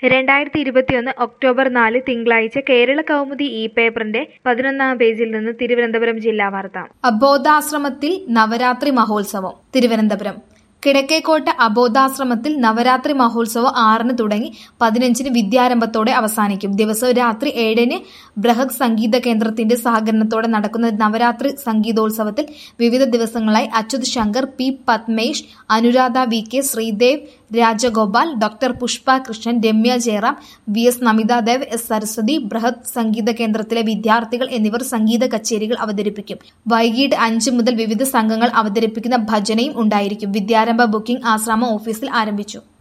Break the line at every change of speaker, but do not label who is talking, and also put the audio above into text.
രണ്ടായിരത്തി ഇരുപത്തിയൊന്ന് ഒക്ടോബർ നാല് തിങ്കളാഴ്ച കേരള കൗമുദി ഇ പേപ്പറിന്റെ പതിനൊന്നാം പേജിൽ നിന്ന് തിരുവനന്തപുരം ജില്ലാ വാർത്ത
അബോധാശ്രമത്തിൽ നവരാത്രി മഹോത്സവം തിരുവനന്തപുരം കിഴക്കേക്കോട്ട അബോധാശ്രമത്തിൽ നവരാത്രി മഹോത്സവം ആറിന് തുടങ്ങി പതിനഞ്ചിന് വിദ്യാരംഭത്തോടെ അവസാനിക്കും ദിവസവും രാത്രി ഏഴിന് ബൃഹത് സംഗീത കേന്ദ്രത്തിന്റെ സഹകരണത്തോടെ നടക്കുന്ന നവരാത്രി സംഗീതോത്സവത്തിൽ വിവിധ ദിവസങ്ങളായി Achyuth Shankar P Padmesh Anuradha V K Sreedev Rajagopal doctor Pushpa Krishnan Ramya Jayaram V S Namithadev S Saraswathi ബൃഹത് സംഗീത കേന്ദ്രത്തിലെ വിദ്യാർത്ഥികൾ എന്നിവർ സംഗീത കച്ചേരികൾ അവതരിപ്പിക്കും വൈകിട്ട് അഞ്ച് മുതൽ വിവിധ സംഘങ്ങൾ അവതരിപ്പിക്കുന്ന ഭജനയും ഉണ്ടായിരിക്കും വിദ്യാരംഭ ബുക്കിംഗ് ആശ്രമ ഓഫീസിൽ ആരംഭിച്ചു